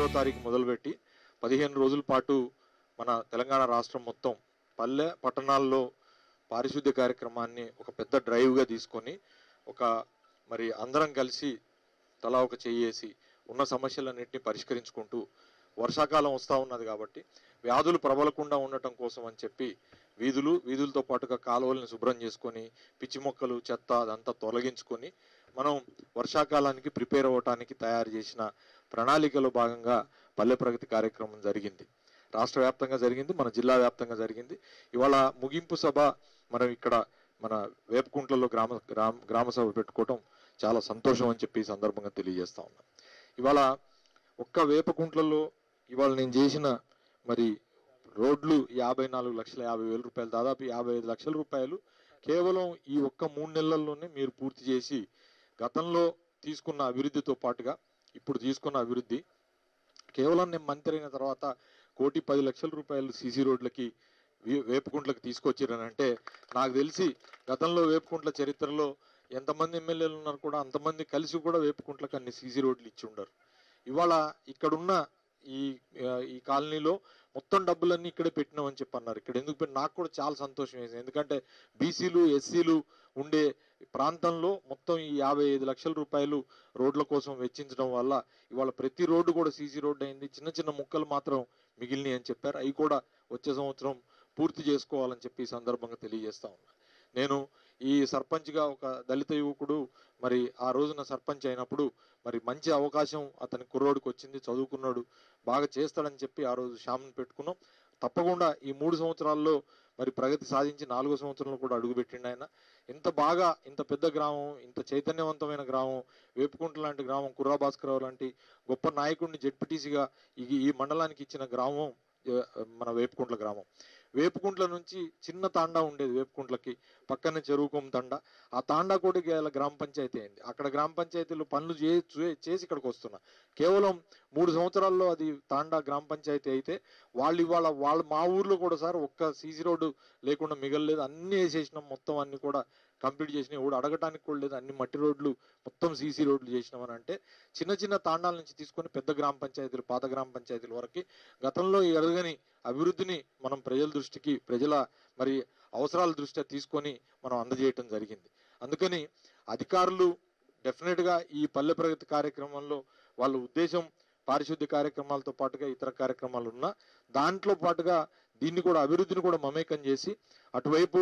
ఒకటో తారీఖు మొదలుపెట్టి పదిహేను రోజుల పాటు మన తెలంగాణ రాష్ట్రం మొత్తం పల్లె పట్టణాల్లో పారిశుద్ధ్య కార్యక్రమాన్ని ఒక పెద్ద డ్రైవ్గా తీసుకొని ఒక మరి అందరం కలిసి తలా ఒక చెయ్యేసి ఉన్న సమస్యలన్నింటినీ పరిష్కరించుకుంటూ వర్షాకాలం వస్తూ ఉన్నది కాబట్టి వ్యాధులు ప్రబలకుండా ఉండటం కోసం అని చెప్పి వీధులు వీధులతో పాటుగా కాలువల్ని శుభ్రం చేసుకొని పిచ్చి మొక్కలు చెత్త అదంతా తొలగించుకొని మనం వర్షాకాలానికి ప్రిపేర్ అవ్వటానికి తయారు చేసిన ప్రణాళికలో భాగంగా పల్లె ప్రగతి కార్యక్రమం జరిగింది రాష్ట్ర వ్యాప్తంగా జరిగింది మన జిల్లా వ్యాప్తంగా జరిగింది ఇవాళ ముగింపు సభ మనం ఇక్కడ మన వేపకుంట్లలో గ్రామ గ్రామ గ్రామ సభ పెట్టుకోవటం చాలా సంతోషం అని చెప్పి ఈ సందర్భంగా తెలియజేస్తా ఉన్నాం ఇవాళ ఒక్క వేపకుంట్లలో ఇవాళ నేను చేసిన మరి రోడ్లు యాభై నాలుగు లక్షల యాభై వేల రూపాయలు దాదాపు యాభై ఐదు లక్షల రూపాయలు కేవలం ఈ ఒక్క మూడు నెలల్లోనే మీరు పూర్తి చేసి గతంలో తీసుకున్న అభివృద్ధితో పాటుగా ఇప్పుడు తీసుకున్న అభివృద్ధి కేవలం నేను మంత్రి అయిన తర్వాత కోటి పది లక్షల రూపాయలు సీసీ రోడ్లకి వే- వేపుకుంట్లకు తీసుకొచ్చిరనంటే నాకు తెలిసి గతంలో వేపుకుంట్ల చరిత్రలో ఎంతమంది ఎమ్మెల్యేలు ఉన్నారు కూడా అంతమంది కలిసి కూడా వేపుకుంట్లకు అన్ని సీసీ రోడ్లు ఇచ్చి ఉండరు ఇవాళ ఇక్కడున్న ఈ ఆ, ఈ కాలనీలో మొత్తం డబ్బులన్నీ ఇక్కడే పెట్టినామని చెప్పి అన్నారు ఇక్కడ ఎందుకు పెట్టి నాకు కూడా చాలా సంతోషం వేసింది ఎందుకంటే బీసీలు ఎస్సీలు ఉండే ప్రాంతంలో మొత్తం ఈ యాభై ఐదు లక్షల రూపాయలు రోడ్ల కోసం వెచ్చించడం వల్ల ఇవాళ ప్రతి రోడ్డు కూడా సీసీ రోడ్డు అయింది చిన్న చిన్న ముక్కలు మాత్రం మిగిలినాయి అని చెప్పారు అవి కూడా వచ్చే సంవత్సరం పూర్తి చేసుకోవాలని చెప్పి ఈ సందర్భంగా తెలియజేస్తా ఉన్నా నేను ఈ సర్పంచ్గా ఒక దళిత యువకుడు మరి ఆ రోజున సర్పంచ్ అయినప్పుడు మరి మంచి అవకాశం అతని కుర్రోడికి వచ్చింది చదువుకున్నాడు బాగా చేస్తాడని చెప్పి ఆ రోజు శ్యామ్ని పెట్టుకున్నాం తప్పకుండా ఈ మూడు సంవత్సరాల్లో మరి ప్రగతి సాధించి నాలుగో సంవత్సరంలో కూడా అడుగుపెట్టిండు ఆయన ఇంత బాగా ఇంత పెద్ద గ్రామం ఇంత చైతన్యవంతమైన గ్రామం వేపుకుంట లాంటి గ్రామం కుర్రా భాస్కరరావు లాంటి గొప్ప నాయకుడిని జెడ్పీటీసీగా ఈ ఈ మండలానికి ఇచ్చిన గ్రామం ఏ, మన వేపుకుంట్ల గ్రామం వేపుకుంట్ల నుంచి చిన్న తాండా ఉండేది వేపుకుంట్లకి పక్కనే చెరువుకొమ్మ తాండా ఆ తాండా కూడా ఇవాళ గ్రామ పంచాయతీ అయింది అక్కడ గ్రామ పంచాయతీలో పనులు చే చే- చేసి ఇక్కడికి వస్తున్నా కేవలం మూడు సంవత్సరాల్లో అది తాండా గ్రామ పంచాయతీ అయితే వాళ్ళు ఇవాళ వాళ్ళు మా ఊర్లో కూడా సార్ ఒక్క సీసీ రోడ్డు లేకుండా మిగలలేదు అన్ని వేసేసినాం మొత్తం అన్ని కూడా కంప్లీట్ చేసినాం ఇప్పుడు అడగటానికి కూడా లేదు అన్ని మట్టి రోడ్లు మొత్తం సీసీ రోడ్లు చేసినాం అని అంటే చిన్న చిన్న తాండాల నుంచి తీసుకొని పెద్ద గ్రామ పంచాయతీలు పాత గ్రామ పంచాయతీల వరకు గతంలో ఈ ఎడగని అభివృద్ధిని మనం ప్రజల దృష్టికి ప్రజల మరి అవసరాల దృష్ట్యా తీసుకొని మనం అందజేయటం జరిగింది అందుకని అధికారులు డెఫినెట్గా ఈ పల్లె ప్రగతి కార్యక్రమంలో వాళ్ళ ఉద్దేశం పారిశుద్ధ్య కార్యక్రమాలతో పాటుగా ఇతర కార్యక్రమాలు ఉన్నా దాంట్లో పాటుగా దీన్ని కూడా అభివృద్ధిని కూడా మమేకం చేసి అటువైపు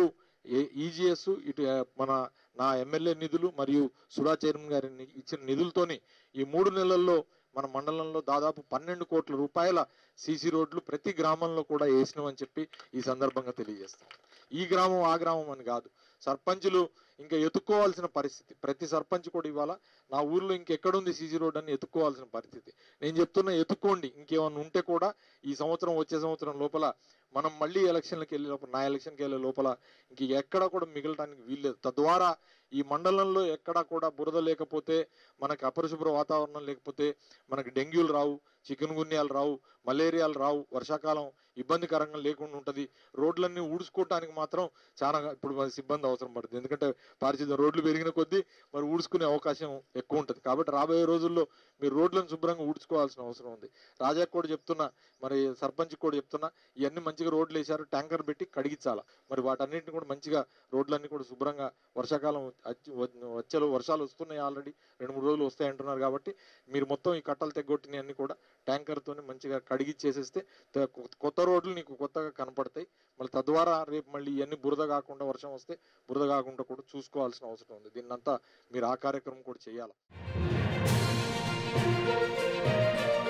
ఈజీఎస్ ఇటు ఆ, మన నా ఎమ్మెల్యే నిధులు మరియు సుడా చైర్మన్ గారి ని- ఇచ్చిన నిధులతోని ఈ మూడు నెలల్లో మన మండలంలో దాదాపు పన్నెండు కోట్ల రూపాయల సీసీ రోడ్లు ప్రతి గ్రామంలో కూడా వేసినామని చెప్పి ఈ సందర్భంగా తెలియజేస్తాం ఈ గ్రామం ఆ గ్రామం అని కాదు సర్పంచులు ఇంకా ఎత్తుక్కోవాల్సిన పరిస్థితి ప్రతి సర్పంచ్ కూడా ఇవాళ నా ఊర్లో ఇంకెక్కడుంది సీసీ రోడ్ అని ఎత్తుక్కోవాల్సిన పరిస్థితి నేను చెప్తున్నా ఎత్తుక్కోండి ఇంకేమన్నా ఉంటే కూడా ఈ సంవత్సరం వచ్చే సంవత్సరం లోపల మనం మళ్ళీ ఎలక్షన్లకు వెళ్ళే లోపల నా ఎలక్షన్కి వెళ్ళే లోపల ఇంక ఎక్కడ కూడా మిగలటానికి వీల్లేదు తద్వారా ఈ మండలంలో ఎక్కడా కూడా బురద లేకపోతే మనకి అపరిశుభ్ర వాతావరణం లేకపోతే మనకి డెంగ్యూలు రావు చికెన్ గున్యాలు రావు మలేరియాలు రావు వర్షాకాలం ఇబ్బందికరంగా లేకుండా ఉంటుంది రోడ్లన్నీ ఊడ్చుకోవటానికి మాత్రం చాలా ఇప్పుడు మరి సిబ్బంది అవసరం పడుతుంది ఎందుకంటే పారిశుద్ధ్యం రోడ్లు పెరిగిన కొద్దీ మరి ఊడ్చుకునే అవకాశం ఎక్కువ ఉంటుంది కాబట్టి రాబోయే రోజుల్లో మీరు రోడ్లను శుభ్రంగా ఊడ్చుకోవాల్సిన అవసరం ఉంది రాజాకు కూడా చెప్తున్నా మరి సర్పంచ్ కూడా చెప్తున్నా ఇవన్నీ మంచిగా రోడ్లు వేశారు ట్యాంకర్ పెట్టి కడిగించాలా మరి వాటన్నిటిని కూడా మంచిగా రోడ్లన్నీ కూడా శుభ్రంగా వర్షాకాలం వచ్చి- వచ్చే వర్షాలు వస్తున్నాయి ఆల్రెడీ రెండు మూడు రోజులు వస్తాయి అంటున్నారు కాబట్టి మీరు మొత్తం ఈ కట్టలు తెగొట్టినవి అన్ని కూడా ట్యాంకర్తోని మంచిగా కడిగిచ్చేసేస్తే త- కొ- కొత్త రోడ్లు నీకు కొత్తగా కనపడతాయి మళ్ళీ తద్వారా రేపు మళ్ళీ ఇవన్నీ బురద కాకుండా వర్షం వస్తే బురద కాకుండా కూడా చూసుకోవాల్సిన అవసరం ఉంది దీన్నంతా మీరు ఆ కార్యక్రమం కూడా చేయాలి